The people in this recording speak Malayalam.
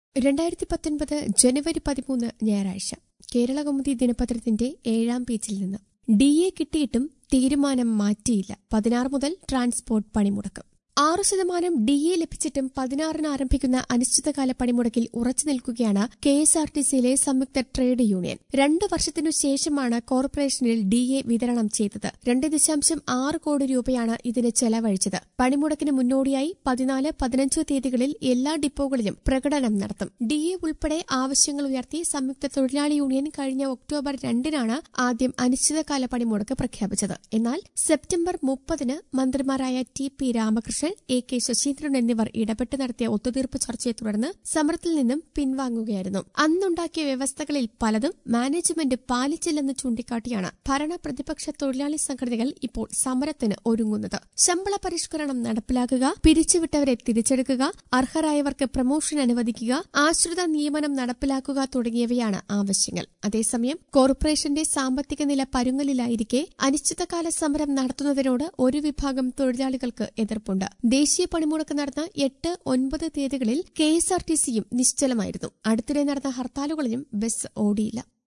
രണ്ടായിരത്തി പത്തൊൻപത് ജനുവരി പതിമൂന്ന് ഞായറാഴ്ച കേരളകൗമുദി ദിനപത്രത്തിന്റെ ഏഴാം പേജിൽ നിന്ന് ഡി എ കിട്ടിയിട്ടും തീരുമാനം മാറ്റിയില്ല പതിനാറ് മുതൽ ട്രാൻസ്പോർട്ട് പണിമുടക്കും ആറ് ശതമാനം ഡി എ ലഭിച്ചിട്ടും പതിനാറിന് ആരംഭിക്കുന്ന അനിശ്ചിതകാല പണിമുടക്കിൽ ഉറച്ചു നിൽക്കുകയാണ് കെ എസ് ആർ ടി സിയിലെ സംയുക്ത ട്രേഡ് യൂണിയൻ രണ്ടു വർഷത്തിനു ശേഷമാണ് കോർപ്പറേഷനിൽ ഡി എ വിതരണം ചെയ്തത് രണ്ട് ദശാംശം ആറ് കോടി രൂപയാണ് ഇതിന് ചെലവഴിച്ചത് പണിമുടക്കിന് മുന്നോടിയായി പതിനാല് പതിനഞ്ച് തീയതികളിൽ എല്ലാ ഡിപ്പോകളിലും പ്രകടനം നടത്തും ഡി എ ഉൾപ്പെടെ ആവശ്യങ്ങൾ ഉയർത്തി സംയുക്ത തൊഴിലാളി യൂണിയൻ കഴിഞ്ഞ ഒക്ടോബർ രണ്ടിനാണ് ആദ്യം അനിശ്ചിതകാല പണിമുടക്ക് പ്രഖ്യാപിച്ചത് എന്നാൽ സെപ്റ്റംബർ മുപ്പതിന് മന്ത്രിമാരായ T P Ramakrishnan A K Saseendran എന്നിവർ ഇടപെട്ട് നടത്തിയ ഒത്തുതീർപ്പ് ചർച്ചയെ തുടർന്ന് സമരത്തിൽ നിന്നും പിൻവാങ്ങുകയായിരുന്നു അന്നുണ്ടാക്കിയ വ്യവസ്ഥകളിൽ പലതും മാനേജ്മെന്റ് പാലിച്ചില്ലെന്ന് ചൂണ്ടിക്കാട്ടിയാണ് ഭരണ പ്രതിപക്ഷ തൊഴിലാളി സംഘടനകൾ ഇപ്പോൾ സമരത്തിന് ഒരുങ്ങുന്നത് ശമ്പള പരിഷ്കരണം നടപ്പിലാക്കുക പിരിച്ചുവിട്ടവരെ തിരിച്ചെടുക്കുക അർഹരായവർക്ക് പ്രമോഷൻ അനുവദിക്കുക ആശ്രിത നിയമനം നടപ്പിലാക്കുക തുടങ്ങിയവയാണ് ആവശ്യങ്ങൾ അതേസമയം കോർപ്പറേഷന്റെ സാമ്പത്തിക നില പരുങ്ങലിലായിരിക്കെ അനിശ്ചിതകാല സമരം നടത്തുന്നതിനോട് ഒരു വിഭാഗം തൊഴിലാളികൾക്ക് എതിർപ്പുണ്ട് ദേശീയ പണിമുടക്ക് നടന്ന എട്ട് ഒൻപത് തീയതികളിൽ കെ എസ് ആർ ടി സിയും നിശ്ചലമായിരുന്നു അടുത്തിടെ നടന്ന ഹർത്താലുകളിലും ബസ് ഓടിയില്ല